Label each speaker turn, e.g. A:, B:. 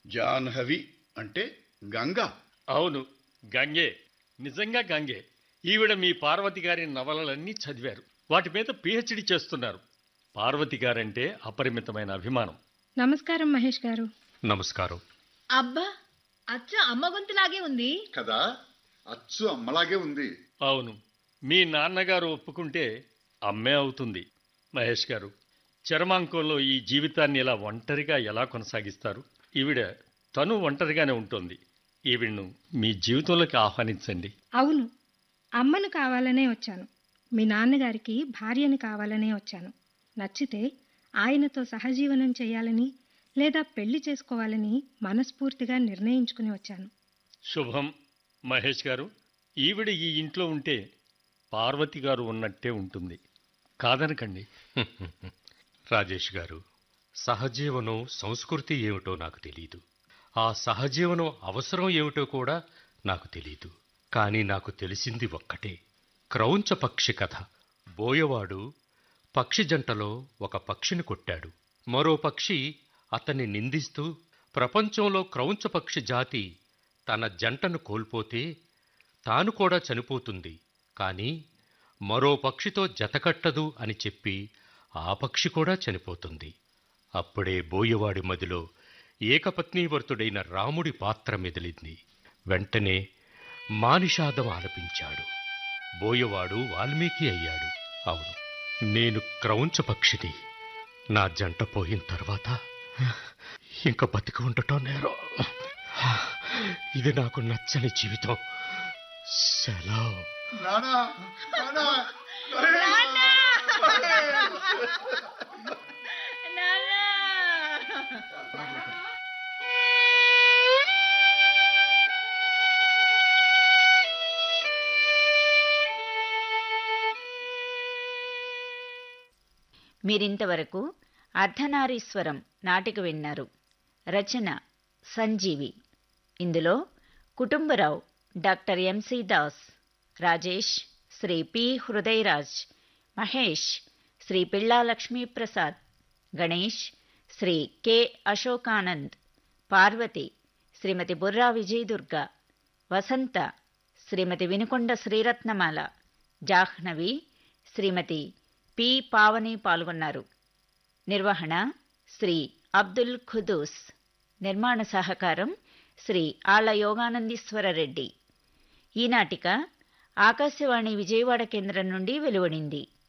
A: జాహ్నవి అంటే గంగ
B: అవును గంగే నిజంగా గంగే ఈవిడ మీ పార్వతి గారి నవలలన్నీ చదివారు వాటి మీద పిహెచ్డి చేస్తున్నారు పార్వతి గారంటే అపరిమితమైన అభిమానం
C: నమస్కారం మహేష్ గారు
D: నమస్కారం
E: అబ్బా అచ్చ అమ్మ గొంతులాగే ఉంది
F: కదా అచ్చు అమ్మలాగే ఉంది
B: అవును మీ నాన్నగారు ఒప్పుకుంటే అమ్మే అవుతుంది మహేష్ గారు చరమాంకంలో ఈ జీవితాన్ని ఇలా ఒంటరిగా ఎలా కొనసాగిస్తారు ఈవిడ తను ఒంటరిగానే ఉంటుంది ఈవిడ్ను మీ జీవితంలోకి ఆహ్వానించండి
C: అవును అమ్మను కావాలనే వచ్చాను మీ నాన్నగారికి భార్యని కావాలనే వచ్చాను నచ్చితే ఆయనతో సహజీవనం చేయాలని లేదా పెళ్లి చేసుకోవాలని మనస్ఫూర్తిగా నిర్ణయించుకుని వచ్చాను
B: శుభం మహేష్ గారు ఈవిడ ఈ ఇంట్లో ఉంటే పార్వతి గారు ఉన్నట్టే ఉంటుంది కాదనకండి
D: రాజేష్ గారు సహజీవనం సంస్కృతి ఏమిటో నాకు తెలియదు ఆ సహజీవనం అవసరం ఏమిటో కూడా నాకు తెలియదు కానీ నాకు తెలిసింది ఒక్కటే క్రౌంచ పక్షి కథ బోయవాడు పక్షి జంటలో ఒక పక్షిని కొట్టాడు మరో పక్షి అతన్ని నిందిస్తూ ప్రపంచంలో క్రౌంచ పక్షి జాతి తన జంటను కోల్పోతే తాను కూడా చనిపోతుంది కానీ మరో పక్షితో జతకట్టదు అని చెప్పి ఆ పక్షి కూడా చనిపోతుంది అప్పుడే బోయవాడి మదిలో ఏకపత్నీవర్తుడైన రాముడి పాత్ర మెదిలింది వెంటనే మానిషాదం ఆలపించాడు బోయవాడు వాల్మీకి అయ్యాడు అవును నేను క్రౌంచ పక్షిని నా జంట పోయిన తర్వాత ఇంక బతికి ఉండటం నేరం ఇది నాకు నచ్చని జీవితం సెలవు
F: నానా నానా
G: మీరింతవరకు అర్ధనారీశ్వరం నాటిక విన్నారు రచన సంజీవి ఇందులో Kutumbarao doctor M C Das Rajesh Shri P Hrudayaraj Mahesh Shri Pilla Lakshmiprasad Ganesh Shri K Ashokanand Parvati Srimati Burra Vijayadurga Vasantha Srimati Vinukonda Sreeratnamala Jahnavi Srimati P Pavani పాల్గొన్నారు నిర్వహణ శ్రీ అబ్దుల్ ఖుదూస్ నిర్మాణ సహకారం శ్రీ ఆళ్ల యోగానందీశ్వర రెడ్డి ఈ నాటిక ఆకాశవాణి విజయవాడ కేంద్రం నుండి వెలువడింది